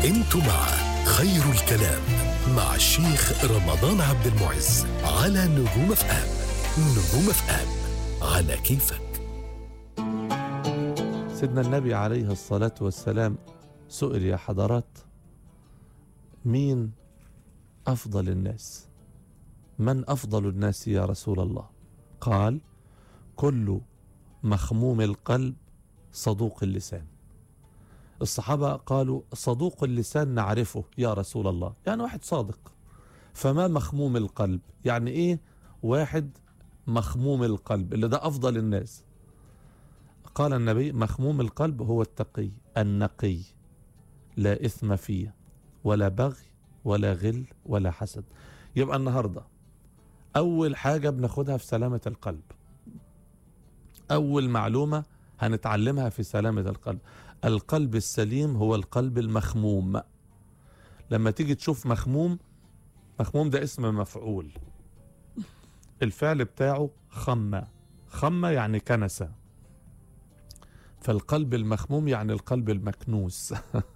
انتوا مع خير الكلام مع الشيخ رمضان عبد المعز على نجوم اف ام نجوم اف ام على كيفك سيدنا النبي عليه الصلاة والسلام سئل يا حضرات مين أفضل الناس من أفضل الناس يا رسول الله قال كل مخموم القلب صدوق اللسان الصحابة قالوا صدوق اللسان نعرفه يا رسول الله يعني واحد صادق فما مخموم القلب يعني ايه واحد مخموم القلب اللي ده أفضل الناس قال النبي مخموم القلب هو التقي النقي لا إثم فيه ولا بغي ولا غل ولا حسد يبقى النهاردة أول حاجة بناخدها في سلامة القلب أول معلومة هنتعلمها في سلامة القلب القلب السليم هو القلب المخموم لما تيجي تشوف مخموم مخموم ده اسم مفعول الفعل بتاعه خمة خمة يعني كنسة فالقلب المخموم يعني القلب المكنوس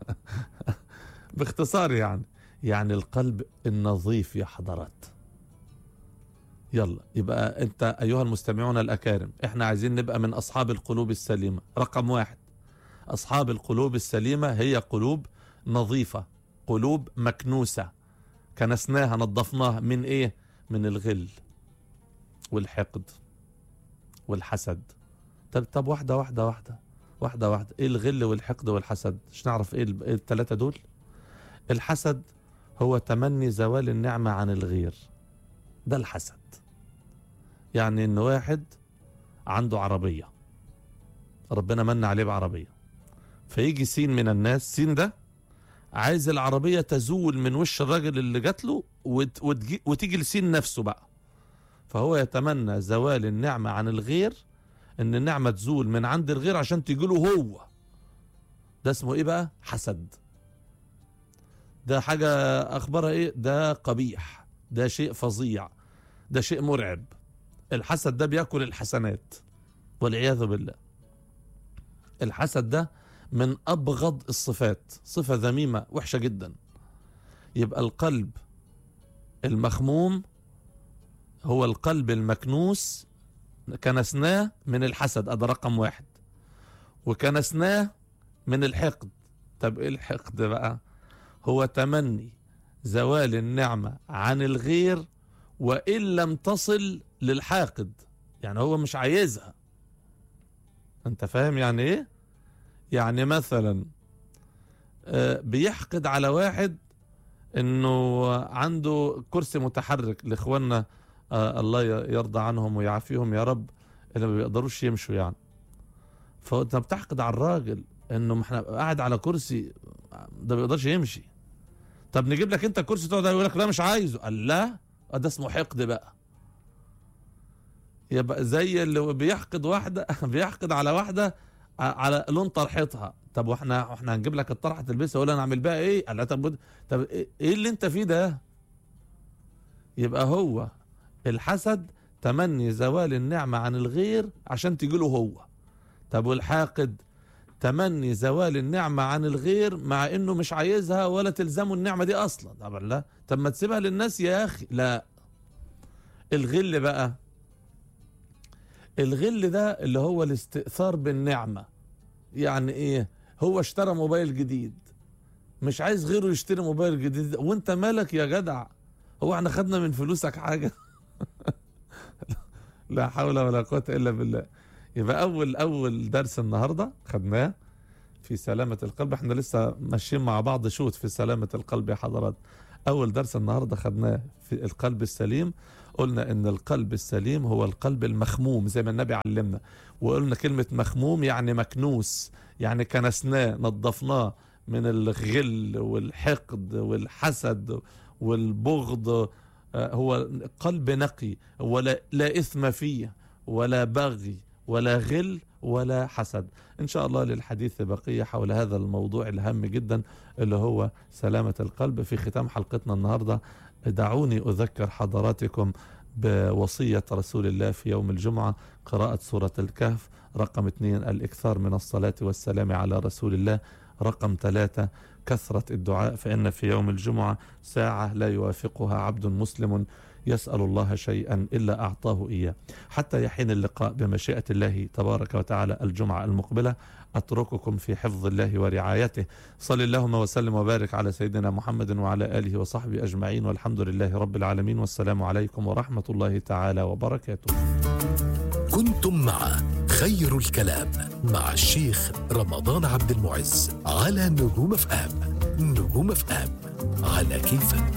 باختصار يعني يعني القلب النظيف يا حضرات يلا يبقى انت ايها المستمعون الاكارم احنا عايزين نبقى من اصحاب القلوب السليمة رقم واحد اصحاب القلوب السليمة هي قلوب نظيفة قلوب مكنوسة كنسناها نظفناها من ايه من الغل والحقد والحسد طب طب واحدة واحدة واحدة واحدة واحدة ايه الغل والحقد والحسد مش نعرف ايه ال- إيه التلاتة دول الحسد هو تمني زوال النعمة عن الغير ده الحسد يعني ان واحد عنده عربية ربنا من عليه بعربية فيجي سين من الناس سين ده عايز العربية تزول من وش الراجل اللي جات له وت- وتجي- وتيجي لسين نفسه بقى فهو يتمنى زوال النعمة عن الغير ان النعمة تزول من عند الغير عشان تيجي له هو ده اسمه ايه بقى حسد ده حاجة اخبارها ايه ده قبيح ده شيء فظيع ده شيء مرعب الحسد ده بياكل الحسنات والعياذ بالله الحسد ده من ابغض الصفات صفة ذميمة وحشة جدا يبقى القلب المخموم هو القلب المكنوس كنسناه من الحسد هذا رقم واحد وكنسناه من الحقد طب ايه الحقد بقى هو تمني زوال النعمة عن الغير وإن لم تصل للحاقد يعني هو مش عايزها انت فاهم يعني ايه يعني مثلا آه، بيحقد على واحد انه عنده كرسي متحرك لاخواننا آه الله ي- يرضى عنهم ويعافيهم يا رب اللي ما بيقدروش يمشوا يعني فانت بتحقد على الراجل انه ما احنا قاعد على كرسي ده ما بيقدرش يمشي طب نجيب لك انت كرسي تقعد عليه، يقول لك لا مش عايزه قال لا آه ده اسمه حقد بقى يبقى زي اللي بيحقد واحده بيحقد على واحده ع- على لون طرحتها طب واحنا احنا هنجيب لك الطرحه تلبسها ولا نعمل بيها ايه قال لا طب طب ايه إيه اللي انت فيه ده يبقى هو الحسد تمني زوال النعمة عن الغير عشان تجيله هو طب والحاقد تمني زوال النعمة عن الغير مع انه مش عايزها ولا تلزمه النعمة دي اصلا طبعا لا طب ما تسيبها للناس يا اخي لا الغل بقى الغل ده اللي هو الاستئثار بالنعمة يعني ايه هو اشترى موبايل جديد مش عايز غيره يشتري موبايل جديد وانت مالك يا جدع هو احنا خدنا من فلوسك حاجة لا حول ولا قوة إلا بالله يبقى أول أول درس النهاردة خدناه في سلامة القلب احنا لسه ماشيين مع بعض شوط في سلامة القلب يا حضرات أول درس النهاردة خدناه في القلب السليم قلنا إن القلب السليم هو القلب المخموم زي ما النبي علمنا وقلنا كلمة مخموم يعني مكنوس يعني كنسناه نظفناه من الغل والحقد والحسد والبغض آه، هو قلب نقي ولا لا إثم فيه ولا بغي ولا غل ولا حسد إن شاء الله للحديث بقية حول هذا الموضوع الهام جدا اللي هو سلامة القلب في ختام حلقتنا النهاردة دعوني أذكر حضراتكم بوصية رسول الله في يوم الجمعة قراءة سورة الكهف رقم اثنين الإكثار من الصلاة والسلام على رسول الله رقم ثلاثة كثرة الدعاء فإن في يوم الجمعة ساعة لا يوافقها عبد مسلم يسأل الله شيئا إلا أعطاه إياه حتى يحين اللقاء بمشيئة الله تبارك وتعالى الجمعة المقبلة أترككم في حفظ الله ورعايته صل اللهم وسلم وبارك على سيدنا محمد وعلى آله وصحبه أجمعين والحمد لله رب العالمين والسلام عليكم ورحمة الله تعالى وبركاته كنتم مع خير الكلام مع الشيخ رمضان عبد المعز على نجوم اف ام نجوم اف ام على كيفك